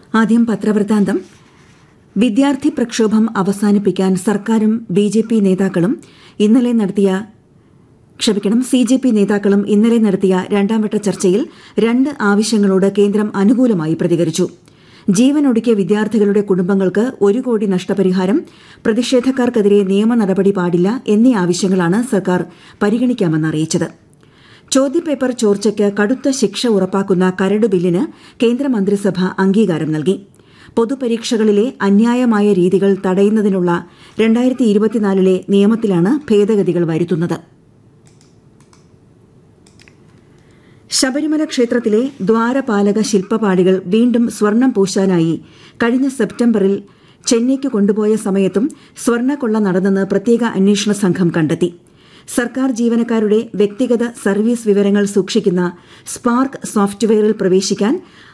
ആദ്യം പത്രവൃത്താന്തം വിദ്യാർത്ഥി പ്രക്ഷോഭം അവസാനിപ്പിക്കാൻ സർക്കാരും ബി ജെ പി നേതാക്കളും ഇന്നലെ നടത്തിയ ക്ഷമിക്കണം സി ജെ പി നേതാക്കളും ഇന്നലെ നടത്തിയ രണ്ടാംവട്ട ചർച്ചയിൽ രണ്ട് ആവശ്യങ്ങളോട് കേന്ദ്രം അനുകൂലമായി പ്രതികരിച്ചു ജീവനൊടുക്കിയ വിദ്യാർത്ഥികളുടെ കുടുംബങ്ങൾക്ക് ഒരു കോടി നഷ്ടപരിഹാരം പ്രതിഷേധക്കാർക്കെതിരെ നിയമ നടപടി പാടില്ല എന്നീ ആവശ്യങ്ങളാണ് സർക്കാർ പരിഗണിക്കാമെന്ന് അറിയിച്ചത് ചോദ്യപേപ്പർ ചോർച്ചയ്ക്ക് കടുത്ത ശിക്ഷ ഉറപ്പാക്കുന്ന കരട് ബില്ലിന് കേന്ദ്രമന്ത്രിസഭ അംഗീകാരം നൽകി പൊതുപരീക്ഷകളിലെ അന്യായമായ രീതികൾ തടയുന്നതിനുള്ള രണ്ടായിരത്തി ഇരുപത്തിനാലിലെ നിയമത്തിലാണ് ഭേദഗതികൾ വരുത്തുന്നത് ശബരിമല ക്ഷേത്രത്തിലെ ദ്വാരപാലക ശില്പപാടികൾ വീണ്ടും സ്വർണം പൂശാനായി കഴിഞ്ഞ സെപ്റ്റംബറിൽ ചെന്നൈക്ക് കൊണ്ടുപോയ സമയത്തും സ്വർണ്ണക്കൊള്ള നടന്നെന്ന് പ്രത്യേക അന്വേഷണ സംഘം കണ്ടെത്തി സർക്കാർ ജീവനക്കാരുടെ വ്യക്തിഗത സർവീസ് വിവരങ്ങൾ സൂക്ഷിക്കുന്ന സ്പാർക്ക് സോഫ്റ്റ്വെയറിൽ പ്രവേശിക്കാൻ